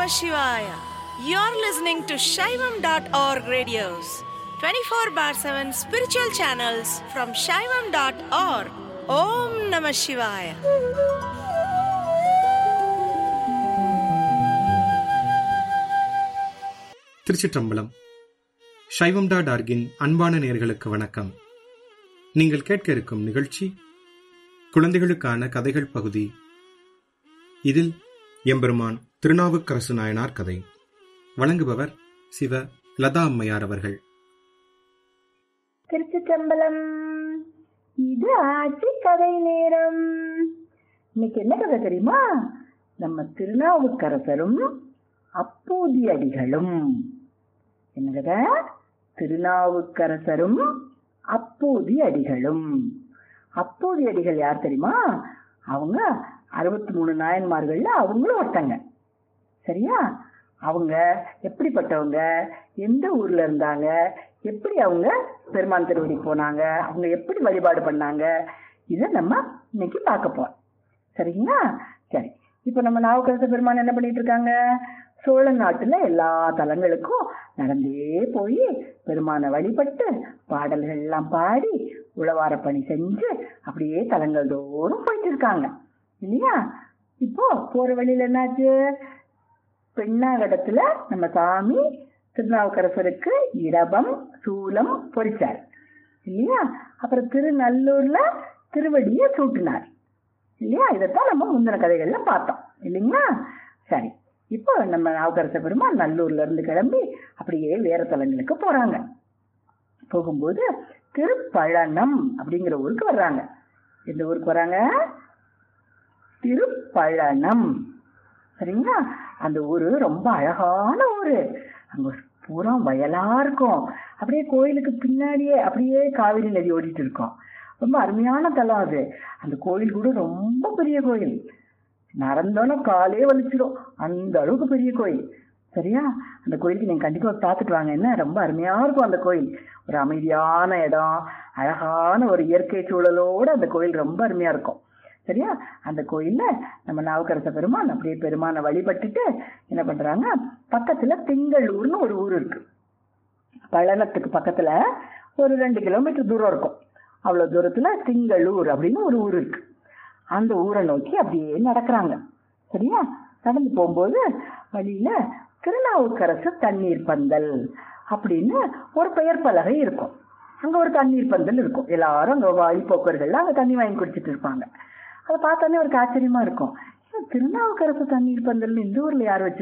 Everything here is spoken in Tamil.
Shivaya. You're listening to Shaivam.org radios, 24 bar 7 spiritual channels from Shaivam.org. Om Namah Shivaya. திருச்சிற்றம்பலம் சைவம் டாட் ஆர்கின் அன்பான நேர்களுக்கு வணக்கம் நீங்கள் கேட்க இருக்கும் நிகழ்ச்சி குழந்தைகளுக்கான கதைகள் பகுதி இதில் எம்பெருமான் திருநாவுக்கரசு நாயனார் கதை வழங்குபவர் சிவ லதா அம்மையார் அவர்கள் திருச்சிற்றம்பலம் இது ஆட்சி கதை நேரம் இன்னைக்கு என்ன கதை தெரியுமா நம்ம திருநாவுக்கரசரும் அப்பூதி அடிகளும் என்ன கதை திருநாவுக்கரசரும் அப்பூதி அடிகளும் அப்பூதி அடிகள் யார் தெரியுமா அவங்க அறுபத்தி மூணு நாயன்மார்கள்ல அவங்களும் ஒருத்தங்க சரியா அவங்க எப்படிப்பட்டவங்க எந்த ஊர்ல இருந்தாங்க எப்படி அவங்க பெருமான் திருவடி போனாங்க அவங்க எப்படி வழிபாடு பண்ணாங்க இதை நம்ம இன்னைக்கு பார்க்க போறோம் சரிங்களா சரி இப்போ நம்ம நாவுக்கரச பெருமான் என்ன பண்ணிட்டு இருக்காங்க சோழ நாட்டுல எல்லா தலங்களுக்கும் நடந்தே போய் பெருமானை வழிபட்டு பாடல்கள் எல்லாம் பாடி உழவார பணி செஞ்சு அப்படியே தலங்கள் தோறும் போயிட்டு இருக்காங்க இல்லையா இப்போ போற வழியில என்னாச்சு பெண்ணாகடத்துல நம்ம சாமி திருநாவுக்கரசருக்கு இடபம் சூலம் பொறிச்சார் இல்லையா அப்புறம் திருநல்லூர்ல திருவடியை சூட்டினார் இல்லையா இதைத்தான் நம்ம முந்தின கதைகள்ல பார்த்தோம் இல்லைங்களா சரி இப்போ நம்ம நாவுக்கரச பெருமாள் நல்லூர்ல இருந்து கிளம்பி அப்படியே வேற தலங்களுக்கு போறாங்க போகும்போது திருப்பழனம் அப்படிங்கிற ஊருக்கு வர்றாங்க எந்த ஊருக்கு வராங்க திருப்பழனம் சரிங்களா அந்த ஊரு ரொம்ப அழகான ஊரு அங்க பூரா வயலா இருக்கும் அப்படியே கோயிலுக்கு பின்னாடியே அப்படியே காவிரி நதி ஓடிட்டு இருக்கும் ரொம்ப அருமையான தலம் அது அந்த கோயில் கூட ரொம்ப பெரிய கோயில் நடந்தோன்னா காலே வலிச்சிடும் அந்த அளவுக்கு பெரிய கோயில் சரியா அந்த கோயிலுக்கு நீங்க கண்டிப்பா பார்த்துட்டு வாங்க என்ன ரொம்ப அருமையா இருக்கும் அந்த கோயில் ஒரு அமைதியான இடம் அழகான ஒரு இயற்கை சூழலோட அந்த கோயில் ரொம்ப அருமையா இருக்கும் சரியா அந்த கோயில்ல நம்ம நாவுக்கரச பெருமான் அப்படியே பெருமானை வழிபட்டுட்டு என்ன பண்றாங்க பக்கத்துல திங்களூர்னு ஒரு ஊர் இருக்கு பழனத்துக்கு பக்கத்துல ஒரு ரெண்டு கிலோமீட்டர் தூரம் இருக்கும் அவ்வளவு தூரத்துல திங்களூர் அப்படின்னு ஒரு ஊர் இருக்கு அந்த ஊரை நோக்கி அப்படியே நடக்கிறாங்க சரியா நடந்து போகும்போது வழியில திருநாவுக்கரசு தண்ணீர் பந்தல் அப்படின்னு ஒரு பெயர் பலகை இருக்கும் அங்க ஒரு தண்ணீர் பந்தல் இருக்கும் எல்லாரும் அங்க வழிபோக்கர்கள்லாம் அங்க தண்ணி வாங்கி குடிச்சிட்டு இருப்பாங்க அதை பார்த்தோன்னே ஒரு ஆச்சரியமா இருக்கும் திருநாவுக்கரசு தண்ணீர் பந்தல் இந்த ஊர்ல யார் வச்சு